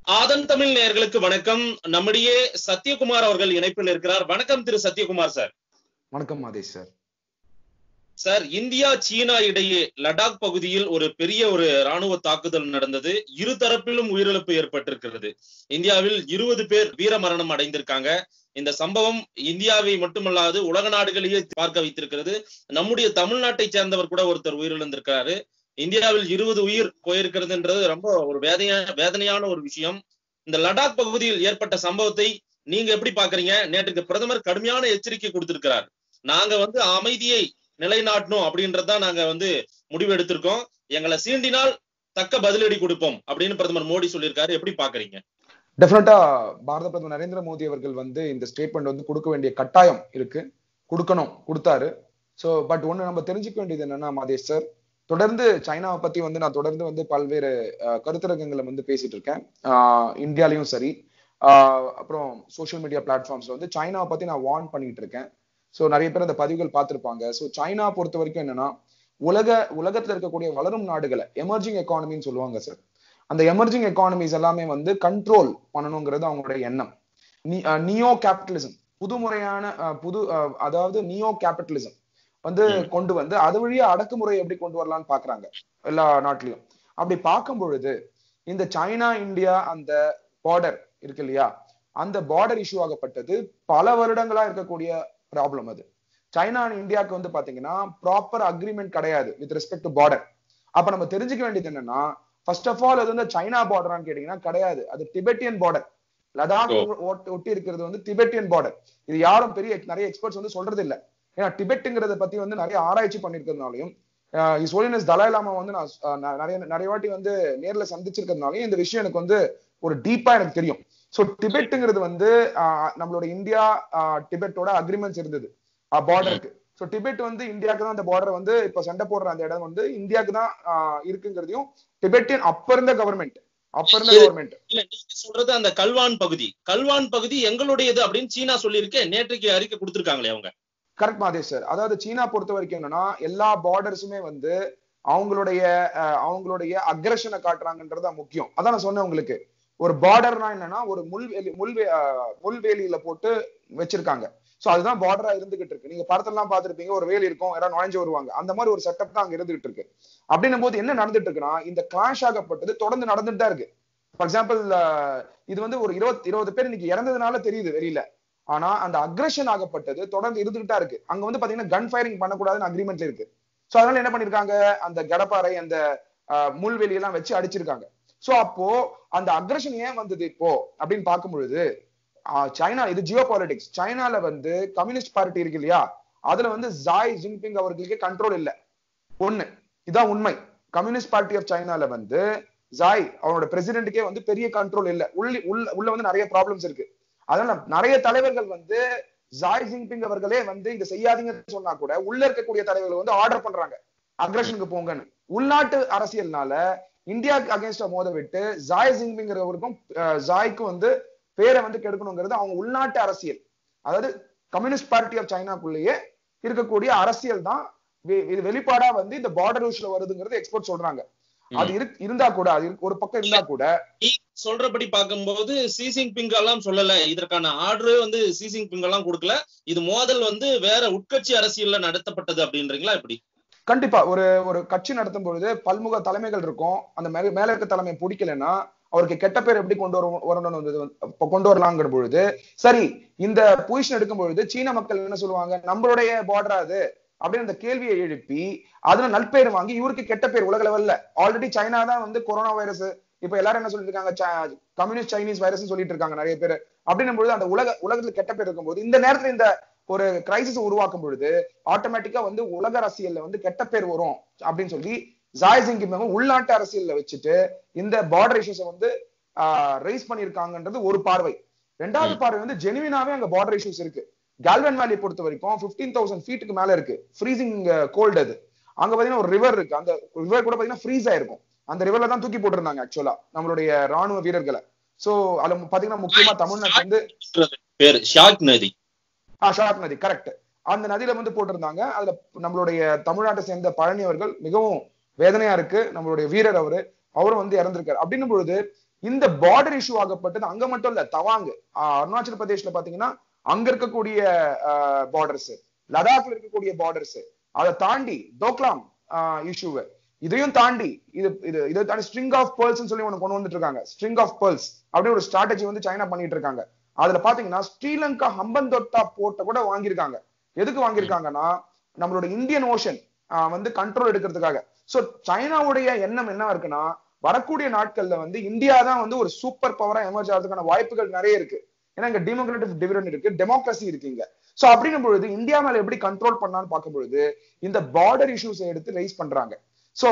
ஆதன் தமிழ் நேயர்களுக்கு வணக்கம் நம்முடைய சத்யகுமார் அவர்கள் இணைப்பில் இருக்கிறார் வணக்கம் திரு சத்யகுமார் சார் வணக்கம் மாதேஷ் சார் சார் இந்தியா சீனா இடையே லடாக் பகுதியில் ஒரு பெரிய ஒரு ராணுவ தாக்குதல் நடந்தது இரு தரப்பிலும் உயிரிழப்பு ஏற்பட்டிருக்கிறது இந்தியாவில் இருபது பேர் வீரமரணம் அடைந்திருக்காங்க இந்த சம்பவம் இந்தியாவை மட்டுமல்லாது உலக நாடுகளையே பார்க்க வைத்திருக்கிறது நம்முடைய தமிழ்நாட்டை சேர்ந்தவர் கூட ஒருத்தர் உயிரிழந்திருக்கிறாரு இந்தியாவில் இருபது உயிர் போயிருக்கிறதுன்றது ரொம்ப ஒரு வேதனையான வேதனையான ஒரு விஷயம் இந்த லடாக் பகுதியில் ஏற்பட்ட சம்பவத்தை நீங்க எப்படி பாக்குறீங்க நேற்றுக்கு பிரதமர் கடுமையான எச்சரிக்கை கொடுத்திருக்கிறார் நாங்க வந்து அமைதியை நிலைநாட்டணும் அப்படின்றதான் நாங்க வந்து முடிவு எடுத்திருக்கோம் எங்களை சீண்டினால் தக்க பதிலடி கொடுப்போம் அப்படின்னு பிரதமர் மோடி சொல்லியிருக்காரு எப்படி பாக்குறீங்க டெஃபினட்டா பாரத பிரதமர் நரேந்திர மோடி அவர்கள் வந்து இந்த ஸ்டேட்மெண்ட் வந்து கொடுக்க வேண்டிய கட்டாயம் இருக்கு கொடுக்கணும் கொடுத்தாரு சோ பட் ஒண்ணு நம்ம தெரிஞ்சுக்க வேண்டியது என்னன்னா மாதேஷ் சார் தொடர்ந்து சைனாவை பத்தி வந்து நான் தொடர்ந்து வந்து பல்வேறு கருத்தரங்கங்களை வந்து பேசிட்டு இருக்கேன் இந்தியாலையும் சரி அப்புறம் சோசியல் மீடியா பிளாட்ஃபார்ம்ஸ்ல வந்து சைனாவை பத்தி நான் வார்ன் பண்ணிட்டு இருக்கேன் ஸோ நிறைய பேர் அந்த பதிவுகள் பார்த்திருப்பாங்க ஸோ சைனா பொறுத்த வரைக்கும் என்னன்னா உலக உலகத்துல இருக்கக்கூடிய வளரும் நாடுகளை எமர்ஜிங் எக்கானமின்னு சொல்லுவாங்க சார் அந்த எமர்ஜிங் எக்கானமிஸ் எல்லாமே வந்து கண்ட்ரோல் பண்ணணுங்கிறது அவங்களுடைய எண்ணம் நியோ கேபிட்டலிசம் புதுமுறையான புது அதாவது நியோ கேபிட்டலிசம் வந்து கொண்டு வந்து அது வழியா அடக்குமுறை எப்படி கொண்டு வரலாம்னு பாக்குறாங்க எல்லா நாட்டிலையும் அப்படி பார்க்கும் பொழுது இந்த சைனா இந்தியா அந்த பார்டர் இருக்கு இல்லையா அந்த பார்டர் இஷ்யூ ஆகப்பட்டது பல வருடங்களா இருக்கக்கூடிய ப்ராப்ளம் அது சைனா அண்ட் இந்தியாவுக்கு வந்து பாத்தீங்கன்னா ப்ராப்பர் அக்ரிமெண்ட் கிடையாது வித் ரெஸ்பெக்ட் டு பார்டர் அப்ப நம்ம தெரிஞ்சுக்க வேண்டியது என்னன்னா ஃபர்ஸ்ட் ஆஃப் ஆல் அது வந்து சைனா பார்டரான்னு கேட்டீங்கன்னா கிடையாது அது திபெட்டியன் பார்டர் லடாக் ஒட்டி இருக்கிறது வந்து திபெட்டியன் பார்டர் இது யாரும் பெரிய நிறைய எக்ஸ்பர்ட்ஸ் வந்து சொல்றது இல்ல ஏன்னா டிபெட்டுங்கிறத பத்தி வந்து நிறைய ஆராய்ச்சி பண்ணிருக்கிறதுனாலையும் இஸ் ஹோலினஸ் தலாலாமா வந்து நான் நிறைய நிறைய வாட்டி வந்து நேர்ல சந்திச்சிருக்கிறதுனாலையும் இந்த விஷயம் எனக்கு வந்து ஒரு டீப்பா எனக்கு தெரியும் ஸோ டிபெட்டுங்கிறது வந்து நம்மளோட இந்தியா டிபெட்டோட அக்ரிமெண்ட்ஸ் இருந்தது பார்டருக்கு ஸோ டிபெட் வந்து இந்தியாவுக்கு தான் அந்த பார்டர் வந்து இப்ப சண்டை போடுற அந்த இடம் வந்து இந்தியாவுக்கு தான் இருக்குங்கிறதையும் டிபெட்டியன் அப்ப இருந்த கவர்மெண்ட் அப்ப இருந்த கவர்மெண்ட் இல்ல நீங்க சொல்றது அந்த கல்வான் பகுதி கல்வான் பகுதி எங்களுடையது அப்படின்னு சீனா சொல்லியிருக்கேன் நேற்றுக்கு அறிக்கை கொடுத்திருக்காங்களே அவங்க கரெக்ட் மாதேஷ் சார் அதாவது சீனா பொறுத்த வரைக்கும் என்னன்னா எல்லா பார்டர்ஸுமே வந்து அவங்களுடைய அவங்களுடைய அக்ரஷனை காட்டுறாங்கன்றது முக்கியம் அதான் நான் சொன்னேன் உங்களுக்கு ஒரு பார்டர்னா என்னன்னா ஒரு முள்வேலி முள்வே முள்வேலியில போட்டு வச்சிருக்காங்க சோ அதுதான் பார்டரா இருந்துகிட்டு இருக்கு நீங்க படத்தெல்லாம் பார்த்திருப்பீங்க ஒரு வேலி இருக்கும் யாராவது நுழைஞ்சு வருவாங்க அந்த மாதிரி ஒரு செட்டப் தான் அங்க இருந்துகிட்டு இருக்கு அப்படின்னும் போது என்ன நடந்துட்டு இருக்குன்னா இந்த கிளாஷ் ஆகப்பட்டது தொடர்ந்து நடந்துட்டு தான் இருக்கு ஃபார் எக்ஸாம்பிள் இது வந்து ஒரு இருபத்தி இருபது பேர் இன்னைக்கு இறந்ததுனால தெரியுது வெளியில ஆனா அந்த அக்ரஷன் ஆகப்பட்டது தொடர்ந்து இருந்துகிட்டா இருக்கு அங்க வந்து பாத்தீங்கன்னா கன் ஃபயரிங் பண்ணக்கூடாதுன்னு அக்ரிமெண்ட்ல இருக்கு சோ அதனால என்ன பண்ணிருக்காங்க அந்த கடப்பாறை அந்த முள்வெளி எல்லாம் வச்சு அடிச்சிருக்காங்க சோ அப்போ அந்த அக்ரஷன் ஏன் வந்தது இப்போ அப்படின்னு பார்க்கும் பொழுது சைனா இது ஜியோ பாலிடிக்ஸ் சைனால வந்து கம்யூனிஸ்ட் பார்ட்டி இருக்கு இல்லையா அதுல வந்து ஜாய் ஜின்பிங் அவர்களுக்கே கண்ட்ரோல் இல்ல ஒண்ணு இதான் உண்மை கம்யூனிஸ்ட் பார்ட்டி ஆஃப் சைனால வந்து ஜாய் அவனோட பிரசிடென்ட்டுக்கே வந்து பெரிய கண்ட்ரோல் இல்ல உள்ள உள்ள உள்ள வந்து நிறைய ப்ராப்ளம்ஸ் இருக்கு அதனால நிறைய தலைவர்கள் வந்து ஜாய் ஜின்பிங் அவர்களே வந்து இதை செய்யாதீங்கன்னு சொன்னா கூட உள்ள இருக்கக்கூடிய தலைவர்கள் வந்து ஆர்டர் பண்றாங்க அக்ரஷனுக்கு போங்கன்னு உள்நாட்டு அரசியல்னால இந்தியாவுக்கு அகேன்ஸ்டா மோத விட்டு ஜாய் ஜின்பிங்கிறவருக்கும் ஜாய்க்கும் வந்து பேரை வந்து கெடுக்கணுங்கிறது அவங்க உள்நாட்டு அரசியல் அதாவது கம்யூனிஸ்ட் பார்ட்டி ஆஃப் சைனாக்குள்ளேயே இருக்கக்கூடிய அரசியல் தான் இது வெளிப்பாடா வந்து இந்த பார்டர் இஷ்யூல வருதுங்கிறது எக்ஸ்போர்ட் சொல்றாங்க அது இருந்தா கூட அது ஒரு பக்கம் இருந்தா கூட சொல்றபடி பார்க்கும்போது சீசிங் பிங் எல்லாம் சொல்லல இதற்கான ஆர்டர் வந்து சீசிங் பிங் எல்லாம் கொடுக்கல இது மோதல் வந்து வேற உட்கட்சி அரசியல்ல நடத்தப்பட்டது அப்படின்றீங்களா எப்படி கண்டிப்பா ஒரு ஒரு கட்சி நடத்தும் பொழுது பல்முக தலைமைகள் இருக்கும் அந்த மேல இருக்க தலைமை பிடிக்கலன்னா அவருக்கு கெட்ட பேர் எப்படி கொண்டு வர வரணும்னு கொண்டு வரலாங்கிற பொழுது சரி இந்த பொசிஷன் எடுக்கும் பொழுது சீன மக்கள் என்ன சொல்லுவாங்க நம்மளுடைய பார்டரா அது அப்படின்னு அந்த கேள்வியை எழுப்பி அதுல நல்பெயர் வாங்கி இவருக்கு கெட்ட பேர் உலக லெவல்ல ஆல்ரெடி சைனா தான் வந்து கொரோனா வைரஸ் இப்ப எல்லாரும் என்ன சொல்லிட்டு இருக்காங்க கம்யூனிஸ்ட் சைனீஸ் வைரஸ் சொல்லிட்டு இருக்காங்க நிறைய பேர் அப்படின்னும் பொழுது அந்த உலக உலகத்துல கெட்ட பேர் இருக்கும்போது இந்த நேரத்துல இந்த ஒரு கிரைசிஸ் உருவாக்கும் பொழுது ஆட்டோமேட்டிக்கா வந்து உலக அரசியல்ல வந்து கெட்ட பேர் வரும் அப்படின்னு சொல்லி ஜாய் சிங் உள்நாட்டு அரசியல்ல வச்சுட்டு இந்த பார்டர் இஷ்யூஸை வந்து ரைஸ் பண்ணிருக்காங்கன்றது ஒரு பார்வை ரெண்டாவது பார்வை வந்து ஜெனுவினாவே அங்க பார்டர் இஷ்யூஸ் இருக்கு கேல்வன் வேலியை பொறுத்த வரைக்கும் பிப்டீன் தௌசண்ட் ஃபீட்டுக்கு மேல இருக்கு ஃப்ரீசிங் கோல்டு அது அங்க பாத்தீங்கன்னா ஒரு ரிவர் இருக்கு அந்த ரிவர் கூட பாத்தீங்கன்னா ஃப்ரீஸ் ஆயிருக்கும் அந்த ரிவர்ல தான் தூக்கி போட்டிருந்தாங்க ஆக்சுவலா நம்மளுடைய ராணுவ வீரர்களை சோ அதுல பாத்தீங்கன்னா முக்கியமா தமிழ்நாட்டுல வந்து பேரு ஷாக் நதி ஆ ஷாக் நதி கரெக்ட் அந்த நதியில வந்து போட்டிருந்தாங்க அதுல நம்மளுடைய தமிழ்நாட்டை சேர்ந்த பழனி அவர்கள் மிகவும் வேதனையா இருக்கு நம்மளுடைய வீரர் அவரு அவரும் வந்து இறந்திருக்காரு அப்படின்னும் பொழுது இந்த பார்டர் இஷ்யூ ஆகப்பட்டது அங்க மட்டும் இல்ல தவாங் ஆஹ் அருணாச்சல பிரதேஷ்ல பாத்தீங்கன்னா அங்க இருக்கக்கூடிய பார்டர்ஸ் லடாக்ல இருக்கக்கூடிய பார்டர்ஸ் அதை தாண்டி டோக்லாம் இஷ்யூவை இதையும் தாண்டி இது இது இதை தாண்டி ஸ்ட்ரிங் ஆஃப் பேர்ல்ஸ் சொல்லி ஒண்ணு கொண்டு வந்துட்டு இருக்காங்க ஸ்ட்ரிங் ஆஃப் பேர்ல்ஸ் அப்படி ஒரு ஸ்ட்ராட்டஜி வந்து சைனா பண்ணிட்டு இருக்காங்க அதுல பாத்தீங்கன்னா ஸ்ரீலங்கா ஹம்பந்தொட்டா போர்ட்டை கூட வாங்கியிருக்காங்க எதுக்கு வாங்கியிருக்காங்கன்னா நம்மளோட இந்தியன் ஓஷன் வந்து கண்ட்ரோல் எடுக்கிறதுக்காக சோ சைனாவுடைய எண்ணம் என்ன இருக்குன்னா வரக்கூடிய நாட்கள்ல வந்து இந்தியா தான் வந்து ஒரு சூப்பர் பவரா எமர்ஜ் ஆகிறதுக்கான வாய்ப்புகள் நிறைய இருக்கு ஏன்னா இங்க டெமோக்ராட்டிக் டிவிடன் இருக்கு டெமோக்ரஸி இருக்கு இங்க சோ அப்படின்னும் பொழுது இந்தியா மேல எப்படி கண்ட்ரோல் பண்ணான்னு பார்க்கும் பொழுது இந்த பார்டர் இஷ்யூஸை எடுத்து ரைஸ் பண்றாங்க சோ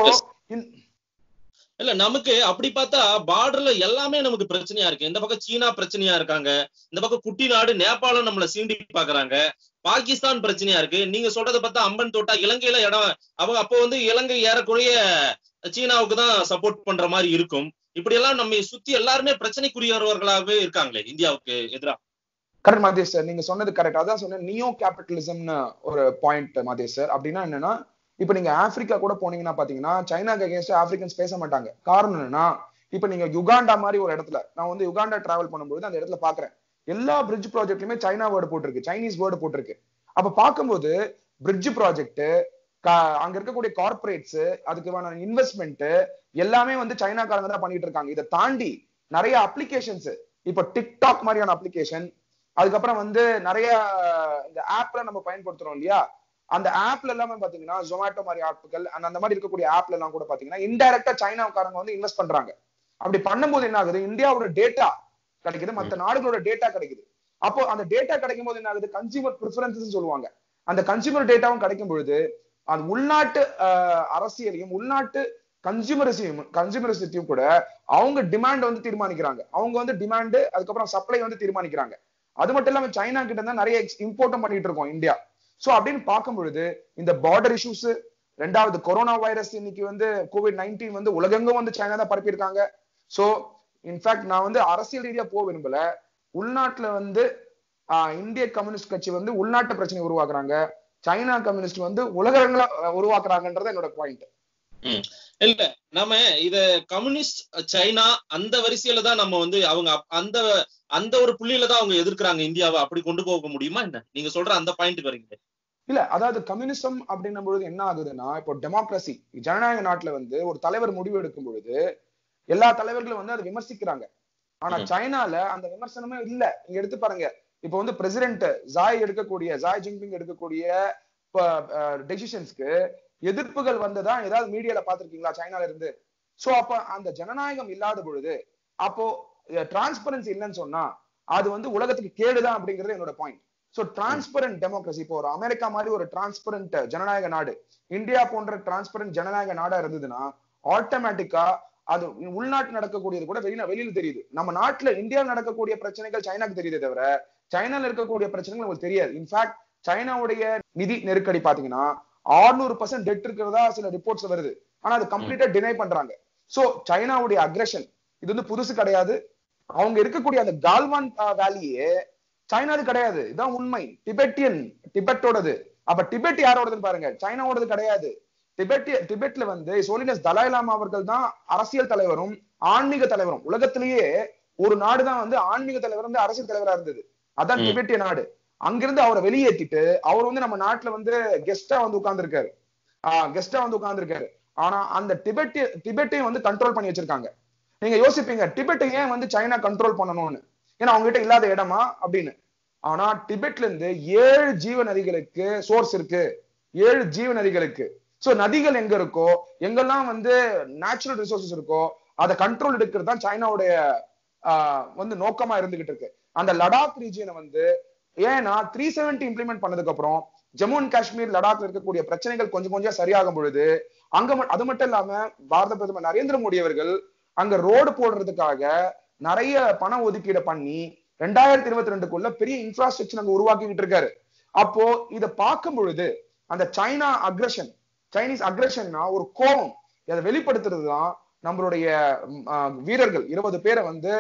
இல்ல நமக்கு அப்படி பார்த்தா பார்டர்ல எல்லாமே நமக்கு பிரச்சனையா இருக்கு இந்த பக்கம் சீனா பிரச்சனையா இருக்காங்க இந்த பக்கம் குட்டி நாடு நேபாளம் நம்மள சீண்டி பாக்குறாங்க பாகிஸ்தான் பிரச்சனையா இருக்கு நீங்க சொல்றதை பார்த்தா அம்பன் தோட்டா இலங்கையில இடம் அவங்க அப்போ வந்து இலங்கை ஏறக்குறைய சீனாவுக்கு தான் சப்போர்ட் பண்ற மாதிரி இருக்கும் இப்படி எல்லாம் நம்ம சுத்தி எல்லாருமே பிரச்சனைக்குரியவர்களாகவே இருக்காங்களே இந்தியாவுக்கு எதிராக கரெக்ட் மாதேஷ் சார் நீங்க சொன்னது கரெக்ட் அதான் சொன்னேன் நியோ கேபிட்டலிசம்னு ஒரு பாயிண்ட் மாதேஷ் சார் அப்படின்னா என்னன்னா இப்ப நீங்க ஆப்பிரிக்கா கூட போனீங்கன்னா பாத்தீங்கன்னா சைனாக்கு அகேன்ஸ்ட் ஆப்பிரிக்கன்ஸ் பேச மாட்டாங்க காரணம் என்னன்னா இப்ப நீங்க யுகாண்டா மாதிரி ஒரு இடத்துல நான் வந்து யுகாண்டா டிராவல் பண்ணும்போது அந்த இடத்துல பாக்குறேன் எல்லா பிரிட்ஜ் ப்ராஜெக்ட்லயுமே சைனா வேர்டு போட்டிருக்கு சைனீஸ் வேர்டு போட்டிருக்கு அப்ப பார்க்கும்போது பிரிட்ஜ் ப்ராஜெக்ட் அங்க இருக்கக்கூடிய கார்பரேட்ஸ் அதுக்கான இன்வெஸ்ட்மெண்ட் எல்லாமே வந்து சைனாக்காரங்க தான் பண்ணிட்டு இருக்காங்க இதை தாண்டி நிறைய அப்ளிகேஷன்ஸ் இப்ப டிக்டாக் மாதிரியான அப்ளிகேஷன் அதுக்கப்புறம் வந்து நிறைய இந்த ஆப்ல நம்ம பயன்படுத்துறோம் இல்லையா அந்த ஆப்ல எல்லாமே பாத்தீங்கன்னா ஜொமேட்டோ மாதிரி ஆப்புகள் அந்த மாதிரி இருக்கக்கூடிய ஆப்ல எல்லாம் கூட பாத்தீங்கன்னா இன்டைரக்டா சைனாக்காரங்க வந்து இன்வெஸ்ட் பண்றாங்க அப்படி பண்ணும்போது என்ன ஆகுது இந்தியாவோட டேட்டா கிடைக்குது மத்த நாடுகளோட டேட்டா கிடைக்குது அப்போ அந்த டேட்டா கிடைக்கும் போது என்ன ஆகுது கன்சியூமர் ப்ரிஃபரன்சஸ் சொல்லுவாங்க அந்த கன்சியூமர் டேட்டாவும் கிடைக்கும் பொழுது அது உள்நாட்டு அரசியலையும் உள்நாட்டு கன்சியூமரிசையும் கன்சியூமரிசத்தையும் கூட அவங்க டிமாண்ட் வந்து தீர்மானிக்கிறாங்க அவங்க வந்து டிமாண்ட் அதுக்கப்புறம் சப்ளை வந்து தீர்மானிக்கிறாங்க அது மட்டும் இல்லாம சைனா கிட்ட தான் நிறைய இம்போர்ட்டும் பண்ணிட்டு இருக்கோம் இந்தியா சோ அப்படின்னு பார்க்கும் பொழுது இந்த பார்டர் இஷ்யூஸ் ரெண்டாவது கொரோனா வைரஸ் இன்னைக்கு வந்து கோவிட் நைன்டீன் வந்து உலகெங்கும் வந்து சைனா தான் பரப்பியிருக்காங்க சோ இன்ஃபேக்ட் நான் வந்து அரசியல் ரீதியா போக விரும்பல உள்நாட்டுல வந்து இந்திய கம்யூனிஸ்ட் கட்சி வந்து உள்நாட்டு பிரச்சனை உருவாக்குறாங்க சைனா கம்யூனிஸ்ட் வந்து உலகங்கள உருவாக்குறாங்கன்றது என்னோட பாயிண்ட் இல்ல நம்ம இத கம்யூனிஸ்ட் சைனா அந்த வரிசையில தான் நம்ம வந்து அவங்க அந்த அந்த ஒரு புள்ளியில தான் அவங்க எதிர்க்கிறாங்க இந்தியாவை அப்படி கொண்டு போக முடியுமா என்ன நீங்க சொல்ற அந்த பாயிண்ட் வரீங்க இல்ல அதாவது கம்யூனிசம் அப்படின்னும் பொழுது என்ன ஆகுதுன்னா இப்போ டெமோக்ரஸி ஜனநாயக நாட்டுல வந்து ஒரு தலைவர் முடிவு எடுக்கும் பொழுது எல்லா தலைவர்களும் வந்து அதை விமர்சிக்கிறாங்க ஆனா சைனால அந்த விமர்சனமே இல்ல நீங்க எடுத்து பாருங்க இப்ப வந்து பிரசிடென்ட் ஜாய் எடுக்கக்கூடிய ஜாய் ஜின்பிங் எடுக்கக்கூடிய டெசிஷன்ஸ்க்கு எதிர்ப்புகள் வந்ததா ஏதாவது மீடியால பாத்திருக்கீங்களா சைனால இருந்து சோ அப்ப அந்த ஜனநாயகம் இல்லாத பொழுது அப்போ டிரான்ஸ்பரன்சி இல்லைன்னு சொன்னா அது வந்து உலகத்துக்கு கேடுதான் அப்படிங்கிறது என்னோட பாயிண்ட் சோ டிரான்ஸ்பரண்ட் டெமோக்ரஸி இப்போ ஒரு அமெரிக்கா மாதிரி ஒரு டிரான்ஸ்பரண்ட் ஜனநாயக நாடு இந்தியா போன்ற டிரான்ஸ்பரண்ட் ஜனநாயக நாடா இருந்ததுன்னா ஆட்டோமேட்டிக்கா அது உள்நாட்டு நடக்கக்கூடியது கூட வெளியில வெளியில தெரியுது நம்ம நாட்டுல இந்தியாவில் நடக்கக்கூடிய பிரச்சனைகள் சைனாக்கு தெரியுதே தவிர சைனால இருக்கக்கூடிய பிரச்சனைகள் உங்களுக்கு தெரியாது இன்ஃபேக்ட் சைனாவுடைய நிதி நெருக்கடி பாத்தீங்கன்னா ஆறுநூறு பர்சன்ட் டெட் இருக்கிறதா சில ரிப்போர்ட்ஸ் வருது ஆனா அது கம்ப்ளீட்டா டினை பண்றாங்க சோ சைனாவுடைய அக்ரஷன் இது வந்து புதுசு கிடையாது அவங்க இருக்கக்கூடிய அந்த கால்வான் வேலியே சைனாது கிடையாது இதான் உண்மை டிபெட்டியன் டிபெட்டோடது அப்ப டிபெட் யாரோடதுன்னு பாருங்க சைனாவோடது கிடையாது டிபெட்டிய டிபெட்ல வந்து சோலினஸ் தலாய்லாமா அவர்கள் தான் அரசியல் தலைவரும் ஆன்மீக தலைவரும் உலகத்திலேயே ஒரு நாடு தான் வந்து ஆன்மீக தலைவர் வந்து அரசியல் தலைவரா இருந்தது அதான் டிபெட்டிய நாடு அங்கிருந்து அவரை வெளியேற்றிட்டு அவர் வந்து நம்ம நாட்டுல வந்து கெஸ்டா வந்து உட்கார்ந்து இருக்காரு ஆஹ் கெஸ்டா வந்து உட்கார்ந்து இருக்காரு ஆனா அந்த டிபெட்டிய டிபெட்டையும் வந்து கண்ட்ரோல் பண்ணி வச்சிருக்காங்க நீங்க யோசிப்பீங்க டிபெட்டை ஏன் வந்து சைனா கண்ட்ரோல் பண்ணணும்னு ஏன்னா அவங்க கிட்ட இல்லாத இடமா அப்படின்னு ஆனா டிபெட்ல இருந்து ஏழு ஜீவ நதிகளுக்கு சோர்ஸ் இருக்கு ஏழு ஜீவ நதிகளுக்கு சோ நதிகள் எங்க இருக்கோ எங்கெல்லாம் வந்து நேச்சுரல் ரிசோர்சஸ் இருக்கோ அதை கண்ட்ரோல் எடுக்கிறது தான் சைனாவுடைய வந்து நோக்கமா இருந்துகிட்டு இருக்கு அந்த லடாக் ரீஜியனை வந்து ஏன்னா த்ரீ செவன்டி இம்ப்ளிமெண்ட் பண்ணதுக்கு அப்புறம் ஜம்மு அண்ட் காஷ்மீர் லடாக்ல இருக்கக்கூடிய பிரச்சனைகள் கொஞ்சம் கொஞ்சம் சரியாகும் பொழுது அங்க அது மட்டும் இல்லாம பாரத பிரதமர் நரேந்திர மோடி அவர்கள் அங்க ரோடு போடுறதுக்காக நிறைய பண ஒதுக்கீடு பண்ணி ரெண்டாயிரத்தி இருபத்தி ரெண்டுக்குள்ள பெரிய இன்ஃப்ராஸ்ட்ரக்சர் அங்க உருவாக்கிக்கிட்டு இருக்காரு அப்போ இதை பார்க்கும் பொழுது அந்த சைனா அக்ரஷன் சைனீஸ் அக்ரஷன்னா ஒரு கோபம் அதை வெளிப்படுத்துறது தான் நம்மளுடைய வீரர்கள் இருபது பேரை வந்து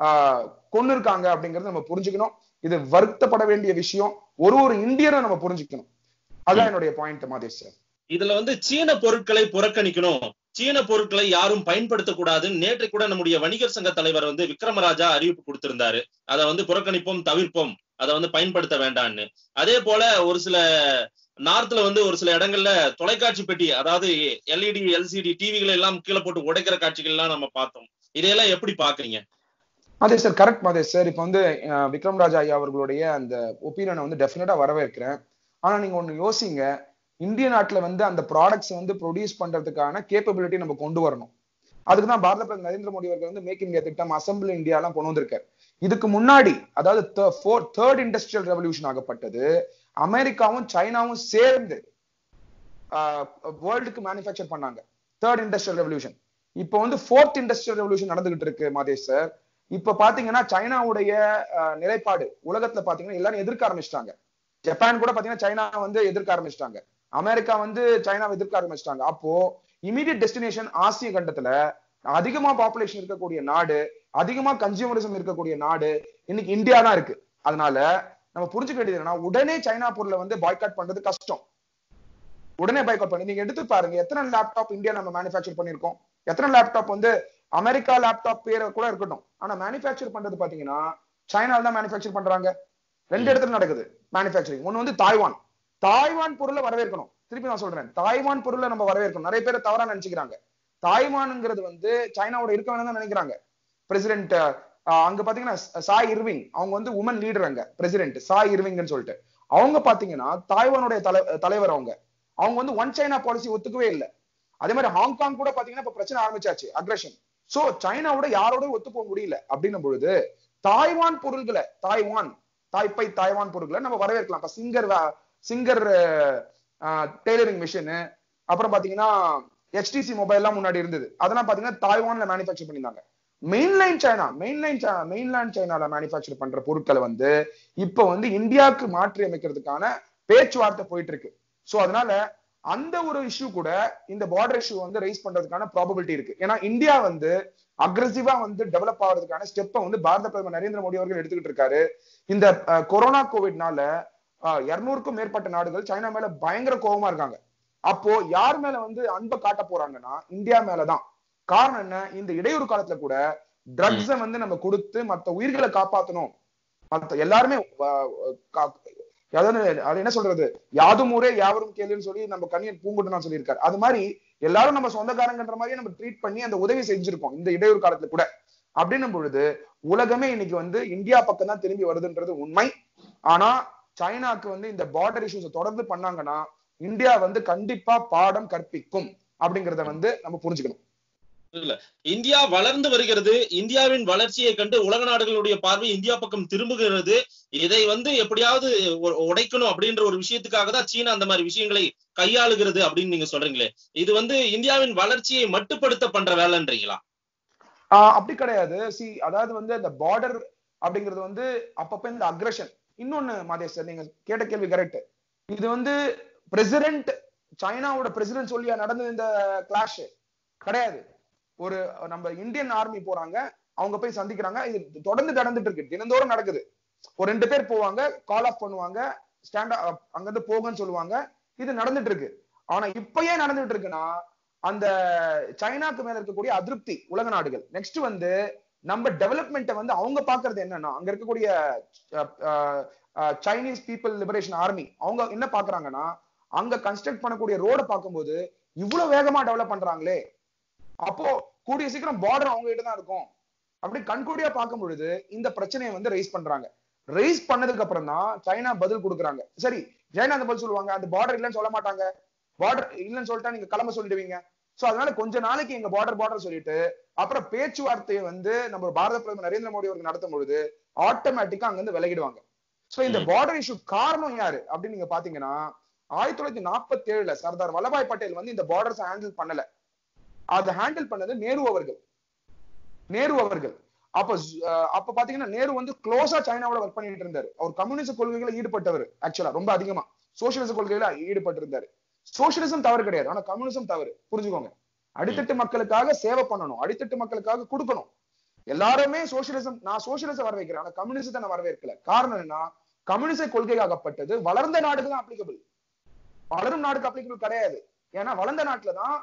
கொண்டு இருக்காங்க அப்படிங்கறத நம்ம புரிஞ்சுக்கணும் இது வருத்தப்பட வேண்டிய விஷயம் ஒரு ஒரு இந்தியரும் நம்ம புரிஞ்சுக்கணும் அதான் என்னுடைய பாயிண்ட் மாதேஷ் சார் இதுல வந்து சீன பொருட்களை புறக்கணிக்கணும் சீன பொருட்களை யாரும் பயன்படுத்தக்கூடாதுன்னு நேற்று கூட நம்முடைய வணிகர் சங்க தலைவர் வந்து விக்ரமராஜா அறிவிப்பு கொடுத்திருந்தாரு அதை வந்து புறக்கணிப்போம் தவிர்ப்போம் அதை வந்து பயன்படுத்த வேண்டாம்னு அதே போல ஒரு சில நார்த்ல வந்து ஒரு சில இடங்கள்ல தொலைக்காட்சி பெட்டி அதாவது எல்இடி எல்சிடி டிவிகளை எல்லாம் கீழே போட்டு உடைக்கிற காட்சிகள் எல்லாம் நம்ம பார்த்தோம் இதையெல்லாம் எப்படி பாக்குறீங்க அதே சார் கரெக்ட் மாதேஷ் சார் இப்போ வந்து அஹ், விக்ரம் ராஜா ஐயா அவர்களுடைய அந்த ஒப்பீனியனை வந்து டெஃபினட்டா வரவேற்கிறேன் ஆனா நீங்க ஒண்ணு யோசிங்க இந்திய நாட்டுல வந்து அந்த ப்ராடக்ட்ஸ் வந்து ப்ரொடியூஸ் பண்றதுக்கான கேப்பபிலிட்டி நம்ம கொண்டு வரணும் அதுக்கு தான் பாரத பிரதமர் நரேந்திர மோடி அவர்கள் வந்து மேக் இந்தியா திட்டம் அசம்பிள் இந்தியா எல்லாம் கொண்டு வந்திருக்காரு இதுக்கு முன்னாடி அதாவது தேர்ட் இண்டஸ்ட்ரியல் ரெவல்யூஷன் ஆகப்பட்டது அமெரிக்காவும் சைனாவும் சேர்ந்து வேர்ல்டுக்கு மேனுஃபேக்சர் பண்ணாங்க தேர்ட் இண்டஸ்ட்ரியல் ரெவல்யூஷன் இப்போ வந்து ஃபோர்த் இண்டஸ்ட்ரியல் ரெவல்யூஷன் நடந்துகிட்டு இருக்கு மாதேஷ் சார் இப்ப பாத்தீங்கன்னா சைனாவுடைய அஹ், நிலைப்பாடு உலகத்துல பாத்தீங்கன்னா எல்லாரும் எதிர்க்க ஆரம்பிச்சிட்டாங்க ஜப்பான் கூட பாத்தீங்கன்னா சைனா வந்து எதிர்க்க ஆரம்பிச்சிட்டாங்க அமெரிக்கா வந்து சைனாவை எதிர்க்க ஆரம்பிச்சிட்டாங்க அப்போ இமீடியட் டெஸ்டினேஷன் ஆசிய கண்டத்துல அதிகமா பாப்புலேஷன் இருக்கக்கூடிய நாடு அதிகமா கன்சியூமரிசம் இருக்கக்கூடிய நாடு இன்னைக்கு இந்தியா தான் இருக்கு அதனால நம்ம புரிஞ்சுக்க வேண்டியது என்னன்னா உடனே சைனா பொருளை வந்து பாய்காட் பண்றது கஷ்டம் உடனே பாய்காட் பண்ணி நீங்க எடுத்து பாருங்க எத்தனை லேப்டாப் இந்தியா நம்ம மேனுஃபேக்சர் பண்ணிருக்கோம் எத்தனை லேப்டாப் வந்து அமெரிக்கா லேப்டாப் பேர் கூட இருக்கட்டும் ஆனா மேனுஃபேக்சர் பண்றது பாத்தீங்கன்னா சைனால தான் மேனுஃபேக்சர் பண்றாங்க ரெண்டு இடத்துல நடக்குது மேனுஃபேக்சரிங் ஒன்னு வந்து தாய்வான் தாய்வான் பொருளை வரவேற்கணும் திருப்பி நான் சொல்றேன் தாய்வான் பொருளை நம்ம வரவேற்கணும் நிறைய பேர் தவறா நினைச்சுக்கிறாங்க தாய்வான்ங்கிறது வந்து சைனாவோட இருக்க வேணும் தான் நினைக்கிறாங்க பிரசிடென்ட் அங்க பாத்தீங்கன்னா சாய் இர்விங் அவங்க வந்து உமன் லீடர் அங்க பிரசிடென்ட் சாய் இர்விங்னு சொல்லிட்டு அவங்க பாத்தீங்கன்னா தாய்வானுடைய தலை தலைவர் அவங்க அவங்க வந்து ஒன் சைனா பாலிசி ஒத்துக்கவே இல்லை அதே மாதிரி ஹாங்காங் கூட பாத்தீங்கன்னா இப்ப பிரச்சனை ஆரம்பிச்சாச்சு அக்ரஷன் சோ சைனாவோட யாரோட ஒத்து போக முடியல அப்படின்னும் பொழுது தாய்வான் பொருள்களை தாய்வான் தாய்ப்பை தாய்வான் பொருட்களை நம்ம வரவேற்கலாம் இப்ப சிங்கர் சிங்கர் டெய்லரிங் மிஷின் அப்புறம் பாத்தீங்கன்னா ஹெச்டிசி மொபைல் எல்லாம் முன்னாடி இருந்தது அதெல்லாம் பாத்தீங்கன்னா தாய்வான்ல மேனுஃபேக்சர் பண்ணியிருந்தாங்க மெயின்லைன் சைனா மெயின்லைன் மெயின்லேண்ட் சைனால மேனுஃபேக்சர் பண்ற பொருட்களை வந்து இப்ப வந்து இந்தியாவுக்கு மாற்றி அமைக்கிறதுக்கான பேச்சுவார்த்தை போயிட்டு இருக்கு சோ அதனால அந்த ஒரு இஷ்யூ கூட இந்த பார்டர் இஷ்யூ வந்து ரைஸ் பண்றதுக்கான ப்ராபபிலிட்டி இருக்கு ஏன்னா இந்தியா வந்து அக்ரெசிவா வந்து டெவலப் ஆகிறதுக்கான ஸ்டெப்பை வந்து பாரத பிரதமர் நரேந்திர மோடி அவர்கள் எடுத்துக்கிட்டு இருக்காரு இந்த அஹ், கொரோனா கோவிட்னால இருநூறுக்கும் மேற்பட்ட நாடுகள் சைனா மேல பயங்கர கோபமா இருக்காங்க அப்போ யார் மேல வந்து அன்பை காட்ட போறாங்கன்னா இந்தியா மேலதான் காரணம் என்ன இந்த இடையூறு காலத்துல கூட ட்ரக்ஸ வந்து நம்ம கொடுத்து மத்த உயிர்களை காப்பாத்தணும் மத்த எல்லாருமே அஹ், கா- அதாவது அது என்ன சொல்றது யாதும் ஊரே யாவரும் கேளுன்னு சொல்லி நம்ம கண்ணியன் பூங்குட்டு நான் சொல்லியிருக்காரு அது மாதிரி எல்லாரும் நம்ம சொந்தக்காரங்கன்ற மாதிரி நம்ம ட்ரீட் பண்ணி அந்த உதவி செஞ்சிருக்கோம் இந்த இடையூறு காலத்துல கூட அப்படின்னும் பொழுது உலகமே இன்னைக்கு வந்து இந்தியா பக்கம் தான் திரும்பி வருதுன்றது உண்மை ஆனா சைனாக்கு வந்து இந்த பார்டர் இஷ்யூஸ் தொடர்ந்து பண்ணாங்கன்னா இந்தியா வந்து கண்டிப்பா பாடம் கற்பிக்கும் அப்படிங்கறத வந்து நம்ம புரிஞ்சுக்கணும் இந்தியா வளர்ந்து வருகிறது இந்தியாவின் வளர்ச்சியை கண்டு உலக நாடுகளுடைய பார்வை இந்தியா பக்கம் திரும்புகிறது இதை வந்து எப்படியாவது உ- உடைக்கணும் அப்படின்ற ஒரு விஷயத்துக்காக தான் சீனா அந்த மாதிரி விஷயங்களை கையாளுகிறது அப்படின்னு நீங்க சொல்றீங்களே இது வந்து இந்தியாவின் வளர்ச்சியை மட்டுப்படுத்த பண்ற வேலைன்றீங்களா ஆஹ் அப்படி கிடையாது சி அதாவது வந்து அந்த பார்டர் அப்படிங்கிறது வந்து அப்பப்ப இந்த அக்ரஷன் இன்னொன்னு மாதேஷ் சார் நீங்க கேட்ட கேள்வி கரெக்ட் இது வந்து பிரசிடென்ட் சைனாவோட பிரசிடென்ட் சொல்லியா நடந்தது இந்த கிளாஷ் கிடையாது ஒரு நம்ம இந்தியன் ஆர்மி போறாங்க அவங்க போய் சந்திக்கிறாங்க இது தொடர்ந்து நடந்துட்டு இருக்கு தினந்தோறும் நடக்குது ஒரு ரெண்டு பேர் போவாங்க கால் ஆஃப் பண்ணுவாங்க ஸ்டாண்ட் அங்கிருந்து போங்கன்னு சொல்லுவாங்க இது நடந்துட்டு இருக்கு ஆனா இப்ப ஏன் நடந்துட்டு இருக்குன்னா அந்த சைனாக்கு மேல இருக்கக்கூடிய அதிருப்தி உலக நாடுகள் நெக்ஸ்ட் வந்து நம்ம டெவலப்மெண்ட்டை வந்து அவங்க பாக்குறது என்னன்னா அங்க இருக்கக்கூடிய சைனீஸ் பீப்புள் லிபரேஷன் ஆர்மி அவங்க என்ன பாக்குறாங்கன்னா அங்க கன்ஸ்ட்ரக்ட் பண்ணக்கூடிய ரோட பார்க்கும்போது இவ்வளவு வேகமா டெவலப் பண்றாங்களே அப்போ கூடிய சீக்கிரம் பார்டர் அவங்க கிட்ட தான் இருக்கும் அப்படி கண்கூடியா பார்க்கும் பொழுது இந்த பிரச்சனையை வந்து ரைஸ் பண்றாங்க ரைஸ் பண்ணதுக்கு அப்புறம் தான் சைனா பதில் கொடுக்குறாங்க சரி சைனா அந்த பதில் சொல்லுவாங்க அந்த பார்டர் இல்லைன்னு சொல்ல மாட்டாங்க பார்டர் இல்லைன்னு சொல்லிட்டா நீங்க கிளம்ப சொல்லிடுவீங்க சோ அதனால கொஞ்ச நாளைக்கு எங்க பார்டர் பார்டர் சொல்லிட்டு அப்புறம் பேச்சுவார்த்தையை வந்து நம்ம பாரத பிரதமர் நரேந்திர மோடி அவர்கள் நடத்தும் பொழுது ஆட்டோமேட்டிக்கா அங்க இருந்து விலகிடுவாங்க சோ இந்த ம். பார்டர் இஷ்யூ காரணம் யாரு அப்படின்னு நீங்க பாத்தீங்கன்னா ஆயிரத்தி தொள்ளாயிரத்தி நாற்பத்தி ஏழுல சர்தார் வல்லபாய் பட்டேல் வந்து இந்த பார்டர்ஸ் ஹேண்டில் பண்ணல அதை ஹேண்டில் பண்ணது நேரு அவர்கள் நேரு அவர்கள் அப்ப ஜ- அஹ் அப்ப பாத்தீங்கன்னா நேரு வந்து க்ளோஸா சைனாவோட ஒர்க் பண்ணிட்டு இருந்தாரு அவர் கம்யூனிஸ்ட் கொள்கைகளை ஈடுபட்டவர் ஆக்சுவலா ரொம்ப அதிகமா சோசியலிச கொள்கையில ஈடுபட்டு இருந்தாரு சோசியலிசம் தவறு கிடையாது ஆனா கம்யூனிசம் தவறு புரிஞ்சுக்கோங்க அடித்தட்டு மக்களுக்காக சேவை பண்ணணும் அடித்தட்டு மக்களுக்காக கொடுக்கணும் எல்லாருமே சோசியலிசம் நான் சோசியலிசம் வரவேற்கிறேன் ஆனா கம்யூனிசத்தை நான் வரவேற்கல காரணம் என்ன கம்யூனிச கொள்கையாகப்பட்டது வளர்ந்த நாடுக்கு தான் அப்ளிகபிள் வளரும் நாடுக்கு அப்ளிகபிள் கிடையாது ஏன்னா வளர்ந்த நாட்டுல தான்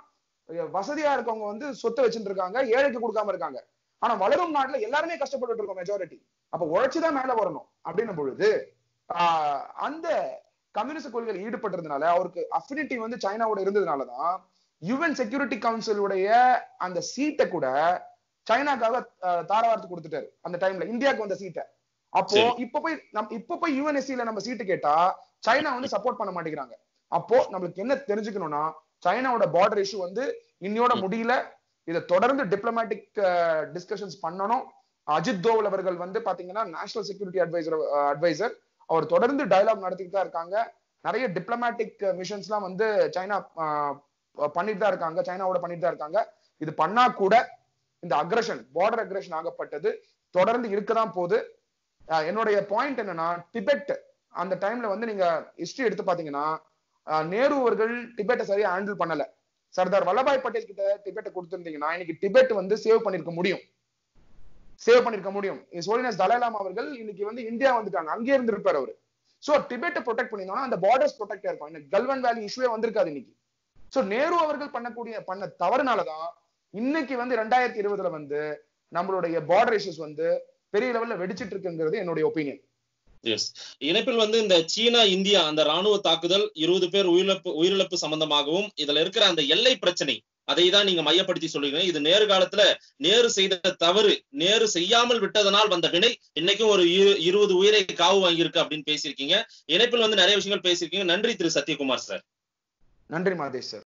வசதியா இருக்கவங்க வந்து சொத்தை வச்சுட்டு இருக்காங்க ஏழைக்கு கொடுக்காம இருக்காங்க ஆனா வளரும் நாட்டுல எல்லாருமே கஷ்டப்பட்டுட்டு இருக்கோம் மெஜாரிட்டி அப்ப உழைச்சுதான் மேல வரணும் அப்படின்னும் பொழுது ஆஹ் அந்த கம்யூனிஸ்ட் கொள்கையில் ஈடுபட்டதுனால அவருக்கு அஃபினிட்டி வந்து சைனாவோட இருந்ததுனாலதான் யுஎன் செக்யூரிட்டி கவுன்சிலுடைய அந்த சீட்டை கூட சைனாக்காக தாராவாரத்து கொடுத்துட்டாரு அந்த டைம்ல இந்தியாவுக்கு வந்த சீட்டை அப்போ இப்ப போய் நம் இப்ப போய் யூஎன்எஸ்சில நம்ம சீட்டு கேட்டா சைனா வந்து சப்போர்ட் பண்ண மாட்டேங்கிறாங்க அப்போ நம்மளுக்கு என்ன தெரிஞ்சுக்கணும்னா சைனாவோட பார்டர் இஷ்யூ வந்து இன்னையோட முடியல இதை தொடர்ந்து டிப்ளமேட்டிக் டிஸ்கஷன்ஸ் பண்ணணும் அஜித் தோவல் அவர்கள் வந்து பாத்தீங்கன்னா நேஷனல் செக்யூரிட்டி அட்வைசர் அட்வைசர் அவர் தொடர்ந்து டயலாக் நடத்திட்டு தான் இருக்காங்க நிறைய டிப்ளமேட்டிக் மிஷன்ஸ் எல்லாம் வந்து சைனா பண்ணிட்டு தான் இருக்காங்க சைனாவோட பண்ணிட்டு தான் இருக்காங்க இது பண்ணா கூட இந்த அக்ரஷன் பார்டர் அக்ரஷன் ஆகப்பட்டது தொடர்ந்து இருக்கதான் போகுது என்னுடைய பாயிண்ட் என்னன்னா டிபெட் அந்த டைம்ல வந்து நீங்க ஹிஸ்டரி எடுத்து பாத்தீங்கன்னா நேரு அவர்கள் டிபெட்டை சரியா ஹேண்டில் பண்ணல சர்தார் வல்லபாய் பட்டேல் கிட்ட டிபெட்டை கொடுத்திருந்தீங்கன்னா இன்னைக்கு டிபெட் வந்து சேவ் பண்ணிருக்க முடியும் சேவ் பண்ணிருக்க முடியும் சோலினஸ் தலாலாம் அவர்கள் இன்னைக்கு வந்து இந்தியா வந்துட்டாங்க அங்கே இருந்திருப்பாரு அவரு சோ டிபெட்டை ப்ரொடெக்ட் பண்ணியிருந்தோம்னா அந்த பார்டர்ஸ் ப்ரொடெக்ட் இருக்கும் இன்னைக்கு கல்வன் வேலி இஷ்யூவே வந்திருக்காது இன்னைக்கு சோ நேரு அவர்கள் பண்ணக்கூடிய பண்ண தவறுனாலதான் இன்னைக்கு வந்து ரெண்டாயிரத்தி இருபதுல வந்து நம்மளுடைய பார்டர் இஷ்யூஸ் வந்து பெரிய லெவல்ல வெடிச்சிட்டு இருக்குங்கிறது என்னுடைய ஒப்பீனியன் எஸ் இணைப்பில் வந்து இந்த சீனா இந்தியா அந்த ராணுவ தாக்குதல் இருபது பேர் உயிரிழப்பு உயிரிழப்பு சம்பந்தமாகவும் இதுல இருக்கிற அந்த எல்லை பிரச்சனை அதை தான் நீங்க மையப்படுத்தி சொல்லுகிறீங்க இது நேரு காலத்துல நேரு செய்த தவறு நேரு செய்யாமல் விட்டதனால் வந்த வினை இன்னைக்கும் ஒரு இருபது உயிரை காவு வாங்கியிருக்கு அப்படின்னு பேசியிருக்கீங்க இணைப்பில் வந்து நிறைய விஷயங்கள் பேசியிருக்கீங்க நன்றி திரு சத்யகுமார் சார் நன்றி மாதேஷ் சார்